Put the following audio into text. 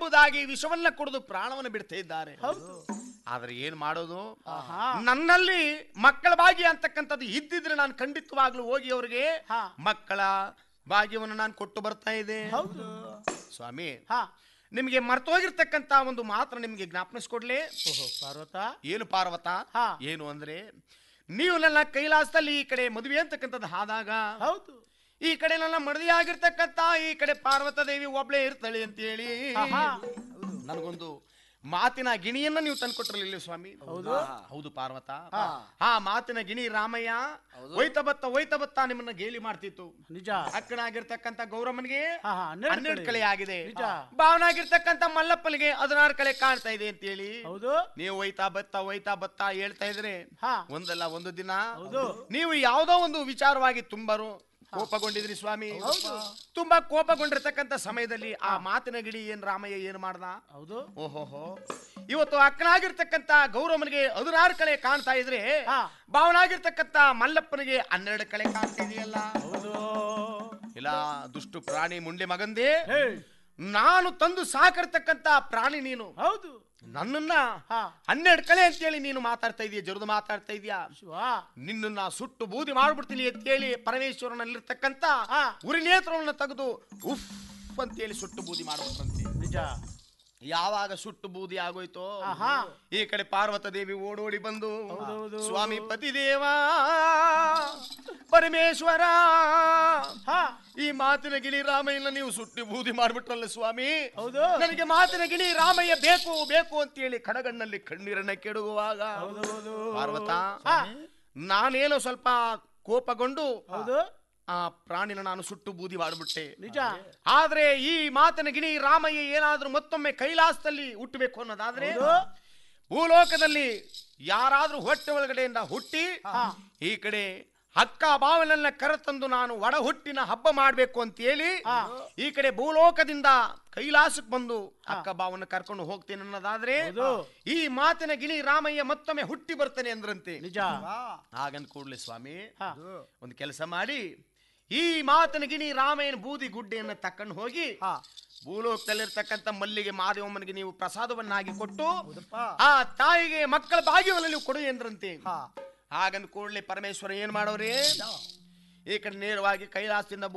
ಎಂಬುದಾಗಿ ವಿಷವನ್ನ ಕುಡಿದು ಪ್ರಾಣವನ್ನು ಬಿಡ್ತಾ ಇದ್ದಾರೆ ಆದ್ರೆ ಏನ್ ಮಾಡೋದು ನನ್ನಲ್ಲಿ ಮಕ್ಕಳ ಭಾಗ್ಯ ಅಂತಕ್ಕಂಥದ್ದು ಇದ್ದಿದ್ರೆ ನಾನು ಖಂಡಿತವಾಗ್ಲೂ ಹೋಗಿ ಅವರಿಗೆ ಹಾ. ಮಕ್ಕಳ ಭಾಗ್ಯವನ್ನು ನಾನು ಕೊಟ್ಟು ಬರ್ತಾ ಇದೆ ಹೌದು ಸ್ವಾಮಿ ಹಾ ನಿಮಗೆ ಮರ್ತೋಗಿರ್ತಕ್ಕಂತ ಒಂದು ಮಾತ್ರ ನಿಮಗೆ ಜ್ಞಾಪನಿಸ್ಕೊಡ್ಲಿ ಓಹೋ ಪಾರ್ವತ ಏನು ಪಾರ್ವತ ಹಾ. ಏನು ಅಂದ್ರೆ ನೀವು ನನ್ನ ಕೈಲಾಸದಲ್ಲಿ ಈ ಕಡೆ ಮದುವೆ ಅಂತಕ್ಕಂಥದ್ದು ಆದಾಗ ಹೌದು ಈ ಕಡೆ ನನ್ನ ಮಡದಿ ಆಗಿರ್ತಕ್ಕಂತ ಈ ಕಡೆ ಪಾರ್ವತ ದೇವಿ ಒಬ್ಳೆ ಇರ್ತಾಳೆ ಅಂತ ಹೇಳಿ ಆಹಾ. ನನಗೊಂದು ಮಾತಿನ ಗಿಣಿಯನ್ನ ನೀವು ತಂದ್ಕೊಟ್ರಲಿಲ್ಲ ಸ್ವಾಮಿ ಹೌದು. ಹೌದು ಪಾರ್ವತ ಆ ಮಾತಿನ ಗಿಣಿ ರಾಮಯ್ಯ ಒಯ್ತ ಬತ್ತ ಒಯ್ತ ಬತ್ತ ನಿಮ್ಮನ್ನ ಗೇಲಿ ಮಾಡ್ತಿತ್ತು ನಿಜ ಅಕ್ಕನಾಗಿರ್ತಕ್ಕಂತ ಗೌರಮ್ಮನಿಗೆ ಹಾ ಹಾ ಹನ್ನೆರಡು ಹನ್ನೆರಡು ಕಳೆ. ಕಳೆ ಆಗಿದೆ ನಿಜ. ಭಾವನಾಗಿರ್ತಕ್ಕಂತ ಮಲ್ಲಪ್ಪನಿಗೆ ಹದಿನಾರು ಕಳೆ ಕಾಣ್ತಾ ಇದೆ ಅಂತ ಹೇಳಿ ಹೌದು ನೀವು ಒಯ್ತಾ ಬತ್ತ ಒಯ್ತಾ ಬತ್ತ ಹೇಳ್ತಾ ಇದ್ರೆ ಹಾ ಒಂದಲ್ಲ ಒಂದು ದಿನ ಹೌದು. ನೀವು ಯಾವುದೋ ಒಂದು ವಿಚಾರವಾಗಿ ತುಂಬರು ಕೋಪಗೊಂಡಿದ್ರಿ ಸ್ವಾಮಿ ತುಂಬಾ ಕೋಪಗೊಂಡಿರ್ತಕ್ಕಂಥ ಸಮಯದಲ್ಲಿ ಆ ಮಾತಿನ ಗಿಡಿ ಏನ್ ರಾಮಯ್ಯ ಏನ್ ಮಾಡ್ದ ಹೌದು ಓಹೋಹೋ ಇವತ್ತು ಅಕ್ಕನಾಗಿರ್ತಕ್ಕಂಥ ಗೌರವನಿಗೆ ಹದಿನಾರು ಕಳೆ ಕಾಣ್ತಾ ಇದ್ರೆ ಹಾ. ಭಾವನಾಗಿರ್ತಕ್ಕಂಥ ಮಲ್ಲಪ್ಪನಿಗೆ ಹನ್ನೆರಡು ಕಳೆ ಕಾಣ್ತಾ ಇದೆಯಲ್ಲ ಹೌದು ಇಲ್ಲ ದುಷ್ಟು ಪ್ರಾಣಿ ಮುಂಡೆ ಮಗಂದೆ ಹೇ ನಾನು ತಂದು ಸಾಕಿರ್ತಕ್ಕಂಥ ಪ್ರಾಣಿ ನೀನು ಹೌದು ನನ್ನನ್ನ ಹಾ ಹನ್ನೆರಡು ಕಳೆ ಅಂತೇಳಿ ನೀನು ಮಾತಾಡ್ತಾ ಇದೀಯ ಜರುದು ಮಾತಾಡ್ತಾ ಇದೀಯಾ ಶಿವ ನಿನ್ನನ್ನ ಸುಟ್ಟು ಬೂದಿ ಮಾಡ್ಬಿಡ್ತೀನಿ ಅಂತೇಳಿ ಪರಮೇಶ್ವರನಲ್ಲಿರ್ತಕ್ಕಂಥ ಹಾ. ಉರಿ ನೇತ್ರವನ್ನು ತೆಗೆದು ಉಫ್ ಅಂತೇಳಿ ಸುಟ್ಟು ಬೂದಿ ಮಾಡ್ಬಿಟ್ರಂತೆ ನಿಜ ಯಾವಾಗ ಸುಟ್ಟು ಬೂದಿ ಆಗೋಯ್ತೋ ಆಹಾ. ಈ ಕಡೆ ಪಾರ್ವತ ದೇವಿ ಓಡೋಡಿ ಬಂದು ಹೌದೌದು. ಸ್ವಾಮಿ ಪತಿದೇವ ಪರಮೇಶ್ವರ ಹಾ ಈ ಮಾತಿನ ಗಿಣಿ ರಾಮಯ್ಯನ ನೀವು ಸುಟ್ಟಿ ಬೂದಿ ಮಾಡ್ಬಿಟ್ರಲ್ಲ ಸ್ವಾಮಿ ಹೌದು ನನಗೆ ಮಾತಿನ ಗಿಣಿ ರಾಮಯ್ಯ ಬೇಕು ಬೇಕು ಅಂತೇಳಿ ಕಡಗಣ್ಣಲ್ಲಿ ಕಣ್ಣೀರನ್ನ ಕೆಡುವಾಗ ಹೌದು ಹೌದು ಪಾರ್ವತ ಹಾ. ನಾನೇನೋ ಸ್ವಲ್ಪ ಕೋಪಗೊಂಡು ಹೌದು ಆ ಪ್ರಾಣಿನ ನಾನು ಸುಟ್ಟು ಬೂದಿ ಮಾಡ್ಬಿಟ್ಟೆ ನಿಜ ಆದ್ರೆ ಈ ಮಾತಿನ ಗಿಣಿ ರಾಮಯ್ಯ ಏನಾದ್ರೂ ಮತ್ತೊಮ್ಮೆ ಕೈಲಾಸದಲ್ಲಿ ಹುಟ್ಟಬೇಕು ಅನ್ನೋದಾದ್ರೆ ಹೌದು ಭೂಲೋಕದಲ್ಲಿ ಯಾರಾದ್ರೂ ಹೊಟ್ಟೆ ಒಳಗಡೆಯಿಂದ ಹುಟ್ಟಿ ಈ ಕಡೆ ಅಕ್ಕ ಬಾವನನ್ನ ಕರೆತಂದು ನಾನು ಒಡ ಹುಟ್ಟಿನ ಹಬ್ಬ ಮಾಡ್ಬೇಕು ಅಂತ ಹೇಳಿ ಈ ಕಡೆ ಭೂಲೋಕದಿಂದ ಕೈಲಾಸಕ್ಕೆ ಬಂದು ಅಕ್ಕ ಬಾವನ್ನ ಕರ್ಕೊಂಡು ಹೋಗ್ತೇನೆ ಅನ್ನೋದಾದ್ರೆ ಹೌದು. ಈ ಮಾತಿನ ಗಿಣಿ ರಾಮಯ್ಯ ಮತ್ತೊಮ್ಮೆ ಹುಟ್ಟಿ ಬರ್ತಾನೆ ಅಂದ್ರಂತೆ ನಿಜ ಹಾಗಂದ್ ಕೂಡ್ಲೆ ಸ್ವಾಮಿ ಹಾ. ಒಂದು ಕೆಲಸ ಮಾಡಿ ಈ ಮಾತಿನ ಗಿಣಿ ರಾಮಯ್ಯನ ಬೂದಿ ಗುಡ್ಡೆಯನ್ನ ತಕೊಂಡು ಹೋಗಿ ಹಾ ಭೂಲೋಕದಲ್ಲಿರ್ತಕ್ಕಂಥ ಮಲ್ಲಿಗೆ ಮಾದೇವಮ್ಮನಿಗೆ ನೀವು ಪ್ರಸಾದವನ್ನಾಗಿ ಕೊಟ್ಟು ಹೌದಪ್ಪ ಆ ತಾಯಿಗೆ ಮಕ್ಕಳ ಭಾಗ್ಯವನ್ನು ನೀವು ಕೊಡು ಎಂದ್ರಂತೆ ಹಾ ಹಾಗಂದ್ ಕೂಡಲೇ ಪರಮೇಶ್ವರ ಏನ್ ಮಾಡೋರಿ ಈ ಕಡೆ ನೇರವಾಗಿ ಕೈಲಾಸದಿಂದ